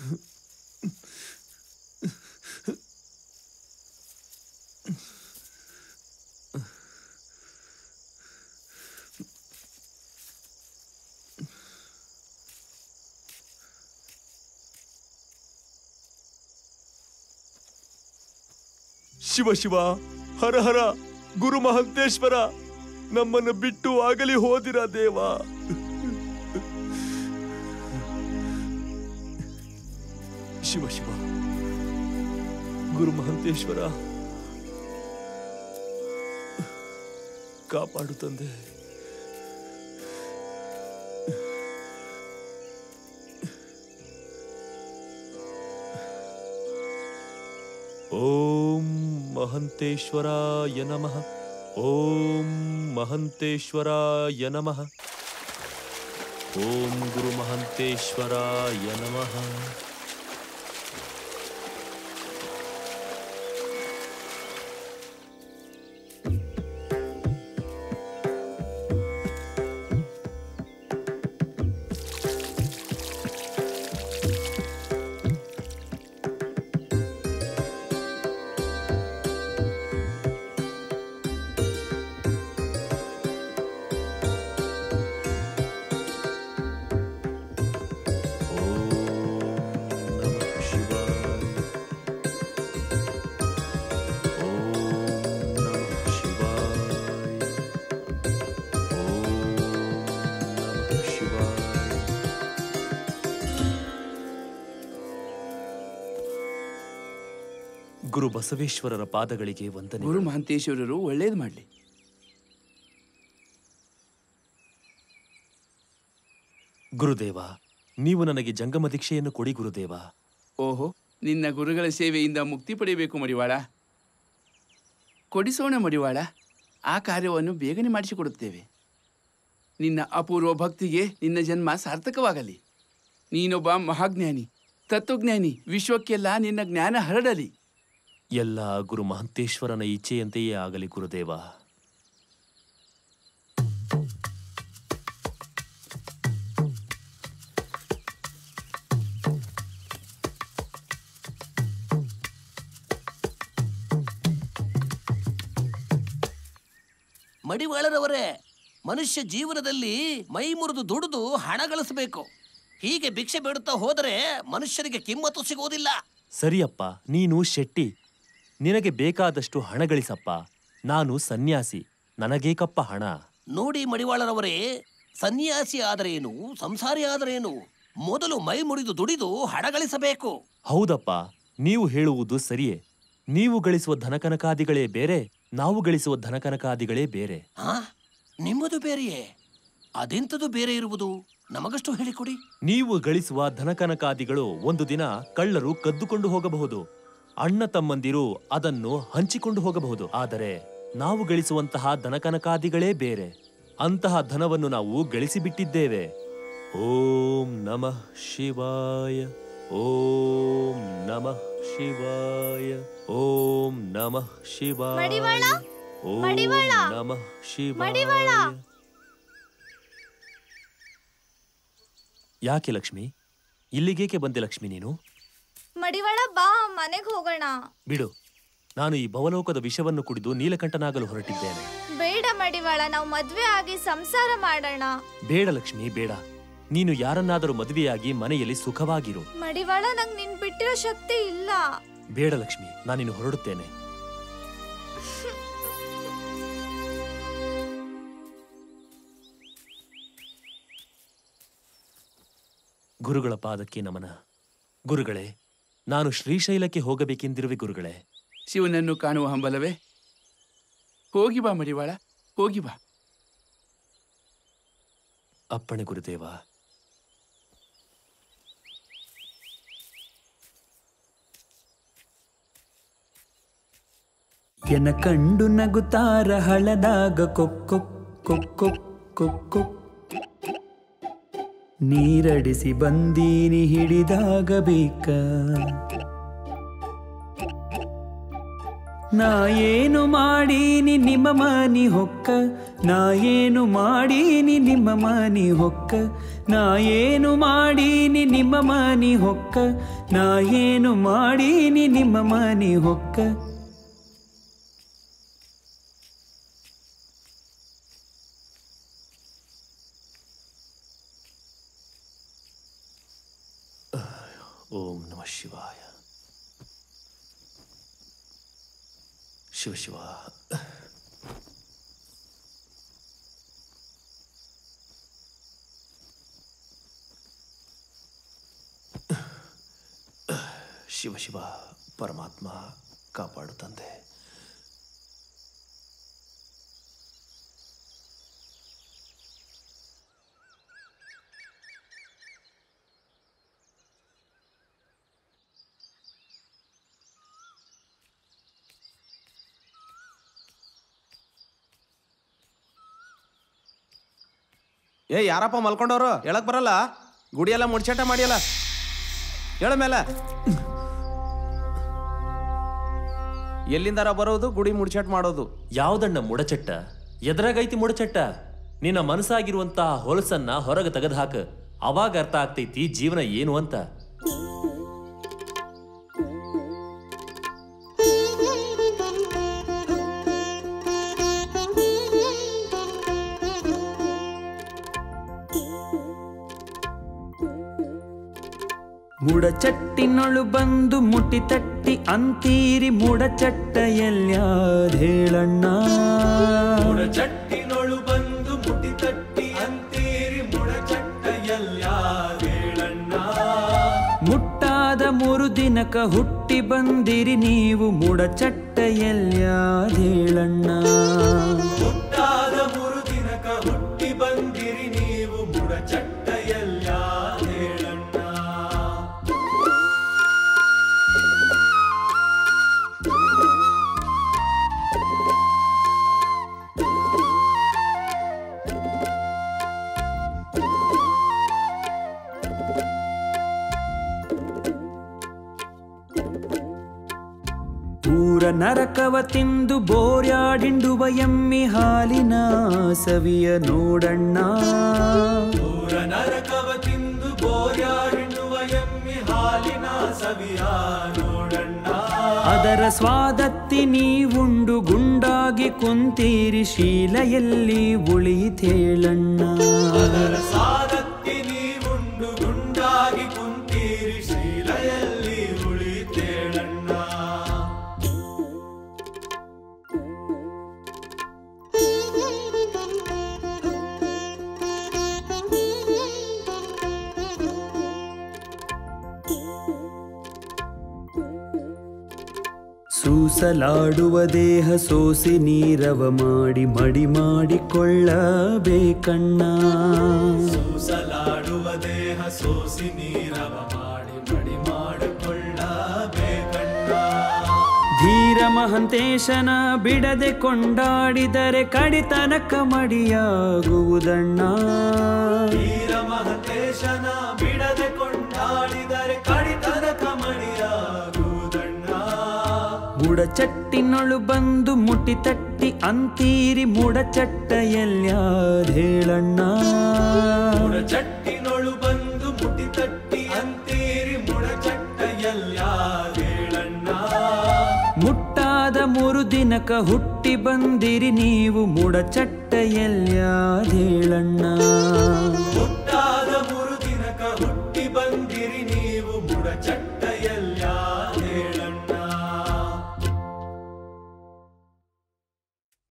ಶಿವ ಶಿವ ಹರ ಹರ ಗುರು ಮಹಂತೇಶ್ವರ ನಮ್ಮನ್ನು ಬಿಟ್ಟು ಆಗಲಿ ಹೋದಿರ ದೇವ ಶಿವ ಶಿವ ಗುರು ಮಹಂತೇಶ್ವರ ಕಾಪಾಡು ತಂದೆ ಓಂ ಮಹಂತೇಶ್ವರಾಯ ನಮಃ ಓಂ ಮಹಂತೇಶ್ವರಾಯ ನಮಃ ಓಂ ಗುರು ಮಹಂತೇಶ್ವರಾಯ ನಮಃ ನಮಃ ಶಿವಾಯ ಓಂ ನಮಃ ಶಿವಾಯ ಓಂ ನಮಃ ಶಿವಾಯ ಗುರು ಬಸವೇಶ್ವರರ ಪಾದಗಳಿಗೆ ವಂದನೆ ಗುರು ಮಹಂತೇಶ್ವರರು ಒಳ್ಳೇದು ಮಾಡಲಿ ಗುರುದೇವ ನೀವು ನನಗೆ ಜಂಗಮ ದೀಕ್ಷೆಯನ್ನು ಕೊಡಿ ಗುರುದೇವ ಓಹೋ ನಿನ್ನ ಗುರುಗಳ ಸೇವೆಯಿಂದ ಮುಕ್ತಿ ಪಡೆಯಬೇಕು ಮಡಿವಾಳ ಕೊಡಿಸೋಣ ಮಡಿವಾಳ ಆ ಕಾರ್ಯವನ್ನು ಬೇಗನೆ ಮಾಡಿಸಿಕೊಡುತ್ತೇವೆ ನಿನ್ನ ಅಪೂರ್ವ ಭಕ್ತಿಗೆ ನಿನ್ನ ಜನ್ಮ ಸಾರ್ಥಕವಾಗಲಿ ನೀನೊಬ್ಬ ಮಹಾಜ್ಞಾನಿ ತತ್ವಜ್ಞಾನಿ ವಿಶ್ವಕ್ಕೆಲ್ಲ ನಿನ್ನ ಜ್ಞಾನ ಹರಡಲಿ ಎಲ್ಲ ಗುರು ಮಹಂತೇಶ್ವರನ ಇಚ್ಛೆಯಂತೆಯೇ ಆಗಲಿ ಗುರುದೇವ ಮಡಿವಾಳರವರೇ ಮನುಷ್ಯ ಜೀವನದಲ್ಲಿ ಮೈ ಮುರಿದು ದುಡಿದು ಹಣ ಗಳಿಸಬೇಕು ಹೀಗೆ ಭಿಕ್ಷೆ ಬೇಡುತ್ತಾ ಹೋದರೆ ಮನುಷ್ಯರಿಗೆ ಕಿಮ್ಮತ್ತು ಸಿಗುವುದಿಲ್ಲ ಸರಿಯಪ್ಪ ನೀನು ಶೆಟ್ಟಿ ನಿನಗೆ ಬೇಕಾದಷ್ಟು ಹಣ ಗಳಿಸಪ್ಪ ನಾನು ಸನ್ಯಾಸಿ ನನಗೇಕಪ್ಪ ಹಣ ನೋಡಿ ಮಡಿವಾಳರವರೇ ಸನ್ಯಾಸಿ ಆದರೇನು ಸಂಸಾರಿ ಆದರೇನು ಮೊದಲು ಮೈ ಮುರಿದು ದುಡಿದು ಹಣ ಗಳಿಸಬೇಕು ಹೌದಪ್ಪ ನೀವು ಹೇಳುವುದು ಸರಿಯೇ ನೀವು ಗಳಿಸುವ ಧನಕನಕಾದಿಗಳೇ ಬೇರೆ ನಾವು ಗಳಿಸುವ ಧನಕನಕಾದಿಗಳೇ ಬೇರೆ ಹಾ ನಿಮ್ಮದು ಬೇರೆಯೇ ಅದೆಂಥದ್ದು ಬೇರೆ ಇರುವುದು ನಮಗಷ್ಟು ಹೇಳಿಕೊಡಿ ನೀವು ಗಳಿಸುವ ಧನಕನಕಾದಿಗಳು ಒಂದು ದಿನ ಕಳ್ಳರು ಕದ್ದುಕೊಂಡು ಹೋಗಬಹುದು ಅಣ್ಣ ತಮ್ಮಂದಿರು ಅದನ್ನು ಹಂಚಿಕೊಂಡು ಹೋಗಬಹುದು ಆದರೆ ನಾವು ಗಳಿಸುವಂತಹ ಧನಕನಕಾದಿಗಳೇ ಬೇರೆ ಅಂತಹ ಧನವನ್ನು ನಾವು ಗಳಿಸಿಬಿಟ್ಟಿದ್ದೇವೆ ಓಂ ನಮಃ ಶಿವಾಯ ಓಂ ನಮಃ ಶಿವಾಯ ಓಂ ನಮಃ ಶಿವಾಯ ಮಡಿವಾಳ? ಓಂ ಮಡಿವಾಳ? ನಮಃ ಮಡಿವಾಳ? ಶಿವಾಯ ಯಾಕೆ ಲಕ್ಷ್ಮಿ ಇಲ್ಲಿಗೇಕೆ ಬಂದೆ ಲಕ್ಷ್ಮಿ ನೀನು ಮಡಿವಾಳ ಬಾ ಮನೆಗ್ ಹೋಗೋಣ ಬಿಡು ನಾನು ಈ ಭವಲೋಕದ ವಿಷವನ್ನು ಕುಡಿದು ನೀಲಕಂಠನಾಗಲು ಹೊರಟಿದ್ದೇನೆ ಬೇಡ ಮಡಿವಾಳ ನಾವು ಮದ್ವೆ ಆಗಿ ಸಂಸಾರ ಮಾಡೋಣ ಬೇಡ ಲಕ್ಷ್ಮಿ ಬೇಡ ನೀನು ಯಾರನ್ನಾದರೂ ಮದುವೆಯಾಗಿ ಮನೆಯಲ್ಲಿ ಸುಖವಾಗಿರು ಮಡಿವಾಳ ನಂಗ್ ನಿನ್ ಬಿಟ್ಟಿರೋ ಶಕ್ತಿ ಇಲ್ಲ ಬೇಡ ಲಕ್ಷ್ಮಿ ನಾನಿನ್ನು ಹೊರಡುತ್ತೇನೆ ಗುರುಗಳ ಪಾದಕ್ಕೆ ನಮನ ಗುರುಗಳೇ ನಾನು ಶ್ರೀಶೈಲಕ್ಕೆ ಹೋಗಬೇಕೆಂದಿರುವೆ ಗುರುಗಳೇ ಶಿವನನ್ನು ಕಾಣುವ ಹಂಬಲವೇ ಹೋಗಿ ಬಾ ಮಡಿವಾಳ ಹೋಗಿ ಬಾ ಅಪ್ಪಣೆ ಗುರುದೇವ ಎನ ಕಂಡು ನಗುತ್ತಾರ ಹಳದಾಗ ಕೊಕ್ಕೊಕ್ ಕೊಕ್ಕೊಕ್ ಕೊಕ್ಕೊಕ್ ನೀರಡಿಸಿ ಬಂದೀನಿ ಹಿಡಿದಾಗ ಬೇಕ ನಾ ಏನು ಮಾಡೀನಿ ನಿಮ್ಮ ಮನಿ ಹೊಕ್ಕ ನಾ ಏನು ಮಾಡೀನಿ ನಿಮ್ಮ ಮನಿ ಹೊಕ್ಕ ನಾ ಏನು ಮಾಡೀನಿ ನಿಮ್ಮ ಮನಿ ಹೊಕ್ಕ ನಾ ಏನು ಮಾಡೀನಿ ನಿಮ್ಮ ಮನಿ ಹೊಕ್ಕ ಓಂ ನಮ ಶಿವಾಯ ಶಿವ ಶಿವ ಶಿವ ಶಿವ ಪರಮಾತ್ಮ ಕಾಪಾಡು ತಂದೆ ಏ ಯಾರಪ್ಪ ಮಲ್ಕೊಂಡವ್ರು ಹೇಳಕ್ ಬರಲ್ಲ ಗುಡಿ ಎಲ್ಲ ಮುಡ್ಚಾಟ ಮಾಡಿಯಲ್ಲ ಹೇಳ ಮೇಲೆ ಎಲ್ಲಿಂದಾರ ಬರೋದು ಗುಡಿ ಮುಡ್ಚಾಟ ಮಾಡೋದು ಯಾವ್ದಣ್ಣ ಮುಡಚಟ್ಟ ಎದ್ರಾಗೈತಿ ಮುಡಚಟ್ಟ ನಿನ್ನ ಮನಸ್ಸಾಗಿರುವಂತಹ ಹೊಲಸನ್ನ ಹೊರಗೆ ತೆಗೆದು ಹಾಕ ಅವಾಗ ಅರ್ಥ ಆಗ್ತೈತಿ ಜೀವನ ಏನು ಅಂತ ಮುಡಚಟ್ಟಿನೊಳು ಬಂದು ಮುಟ್ಟಿ ತಟ್ಟಿ ಅಂತೀರಿ ಮುಡಚಟ್ಟ ಎಲ್ಯಾದ್ ಹೇಳಣ್ಣ ಮುಡಚಟ್ಟಿನೊಳು ಬಂದು ಮುಟ್ಟಿ ತಟ್ಟಿ ಅಂತೀರಿ ಮುಡಚಟ್ಟ ಹೇಳಣ್ಣ ಮುಟ್ಟಾದ ಮೂರು ದಿನಕ ಹುಟ್ಟಿ ಬಂದಿರಿ ನೀವು ಮುಡಚಟ್ಟ ಎಲ್ಯಾದ್ ಹೇಳಣ್ಣ ಮುಟ್ಟಾದ ಮೂರು ದಿನಕ ಹುಟ್ಟಿ ಬಂದಿರಿ ನೀವು ಮುಡಚಟ್ಟ ಎಲ್ಲ ಹೇಳಣ್ಣ ಪೂರ ನರಕವ ತಿಂದು ಬೋರ್ಯಾಡಿಂಡುವ ಎಮ್ಮಿ ಹಾಲಿನ ಸವಿಯ ನೋಡಣ್ಣ ಪೂರ ನರಕವ ತಿಂದು ಬೋರ್ಯಾಡಿಡುವ ಎಮ್ಮಿ ಹಾಲಿನ ಸವಿಯ ನೋಡಣ್ಣ ಅದರ ಸ್ವಾದತ್ತಿ ನೀವುಂಡು ಗುಂಡಾಗಿ ಕುಂತೀರಿ ಶೀಲ ಎಲ್ಲಿ ಉಳಿತೇಳಣ್ಣ ಅದರ ಸಾದತ್ತಿ ನೀವುಂಡು ಗುಂಡಾಗಿ ಕುಂತೀರಿ ಶೀಲೆಯಲ್ಲಿ ಉಳಿತೇಳಣ್ಣ ಸೂಸಲಾಡುವ ದೇಹ ಸೋಸಿ ನೀರವ ಮಾಡಿ ಮಡಿ ಮಾಡಿಕೊಳ್ಳಬೇಕಣ್ಣ ಸೂಸಲಾಡುವ ದೇಹ ಸೋಸಿ ನೀರವ ಮಾಡಿ ಮಡಿ ಮಾಡಿಕೊಳ್ಳಬೇಕಣ್ಣ ಧೀರ ಮಹಂತೇಶನ ಬಿಡದೆ ಕೊಂಡಾಡಿದರೆ ಕಡಿತನಕ ಮಡಿಯಾಗುವುದಣ್ಣ ವೀರ ಮಹತೇಶನ ಬಿಡದೆ ಕೊಂಡಾಡಿದರೆ ಕಡಿತದ ಕಮಡಿಯಾಗುವುದಣ್ಣ ಮುಡಚಟ್ಟಿನೊಳು ಬಂದು ಮುಟ್ಟಿ ತಟ್ಟಿ ಅಂತೀರಿ ಮುಡಚಟ್ಟ ಎಲ್ಯಾದ್ ಹೇಳಣ್ಣ ಮುಡಚಟ್ಟಿನೊಳು ಬಂದು ಮುಟ್ಟಿ ತಟ್ಟಿ ಅಂತೀರಿ ಮುಡಚಟ್ಟ ಎಲ್ಲ ಹೇಳಣ್ಣ ಮುಟ್ಟಾದ ಮೂರು ದಿನಕ ಹುಟ್ಟಿ ಬಂದಿರಿ ನೀವು ಮುಡಚಟ್ಟ ಎಲ್ಯಾದ್ ಹೇಳಣ್ಣ